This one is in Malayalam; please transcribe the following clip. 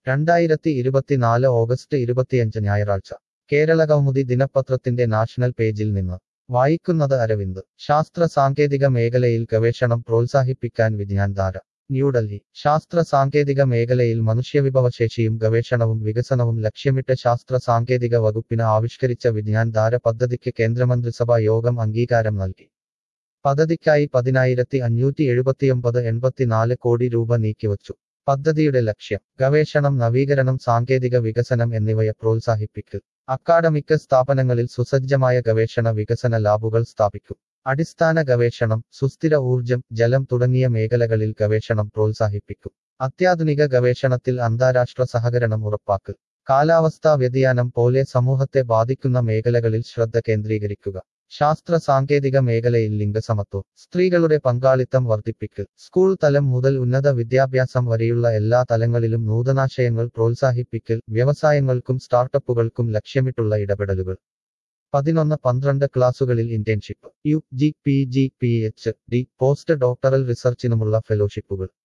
രണ്ടായിരത്തി ഇരുപത്തിനാല് ഓഗസ്റ്റ് ഇരുപത്തിയഞ്ച് ഞായറാഴ്ച കേരള കൗമുദി ദിനപത്രത്തിന്റെ നാഷണൽ പേജിൽ നിന്ന് വായിക്കുന്നത് അരവിന്ദ് ശാസ്ത്ര സാങ്കേതിക മേഖലയിൽ ഗവേഷണം പ്രോത്സാഹിപ്പിക്കാൻ വിജ്ഞാൻധാര ന്യൂഡൽഹി ശാസ്ത്ര സാങ്കേതിക മേഖലയിൽ മനുഷ്യവിഭവശേഷിയും ഗവേഷണവും വികസനവും ലക്ഷ്യമിട്ട് ശാസ്ത്ര സാങ്കേതിക വകുപ്പിന് ആവിഷ്കരിച്ച വിജ്ഞാൻധാര പദ്ധതിക്ക് കേന്ദ്രമന്ത്രിസഭാ യോഗം അംഗീകാരം നൽകി പദ്ധതിക്കായി പതിനായിരത്തി അഞ്ഞൂറ്റി എഴുപത്തിയൊമ്പത് എൺപത്തിനാല് കോടി രൂപ നീക്കിവച്ചു പദ്ധതിയുടെ ലക്ഷ്യം ഗവേഷണം നവീകരണം സാങ്കേതിക വികസനം എന്നിവയെ പ്രോത്സാഹിപ്പിക്കൽ അക്കാഡമിക് സ്ഥാപനങ്ങളിൽ സുസജ്ജമായ ഗവേഷണ വികസന ലാബുകൾ സ്ഥാപിക്കും അടിസ്ഥാന ഗവേഷണം സുസ്ഥിര ഊർജം ജലം തുടങ്ങിയ മേഖലകളിൽ ഗവേഷണം പ്രോത്സാഹിപ്പിക്കും അത്യാധുനിക ഗവേഷണത്തിൽ അന്താരാഷ്ട്ര സഹകരണം ഉറപ്പാക്കൽ കാലാവസ്ഥാ വ്യതിയാനം പോലെ സമൂഹത്തെ ബാധിക്കുന്ന മേഖലകളിൽ ശ്രദ്ധ കേന്ദ്രീകരിക്കുക ശാസ്ത്ര സാങ്കേതിക മേഖലയിൽ ലിംഗസമത്വം സ്ത്രീകളുടെ പങ്കാളിത്തം വർദ്ധിപ്പിക്കൽ സ്കൂൾ തലം മുതൽ ഉന്നത വിദ്യാഭ്യാസം വരെയുള്ള എല്ലാ തലങ്ങളിലും നൂതനാശയങ്ങൾ പ്രോത്സാഹിപ്പിക്കൽ വ്യവസായങ്ങൾക്കും സ്റ്റാർട്ടപ്പുകൾക്കും ലക്ഷ്യമിട്ടുള്ള ഇടപെടലുകൾ പതിനൊന്ന് പന്ത്രണ്ട് ക്ലാസുകളിൽ internship U G P G P H D post doctoral റിസർച്ചിനുമുള്ള ഫെലോഷിപ്പുകൾ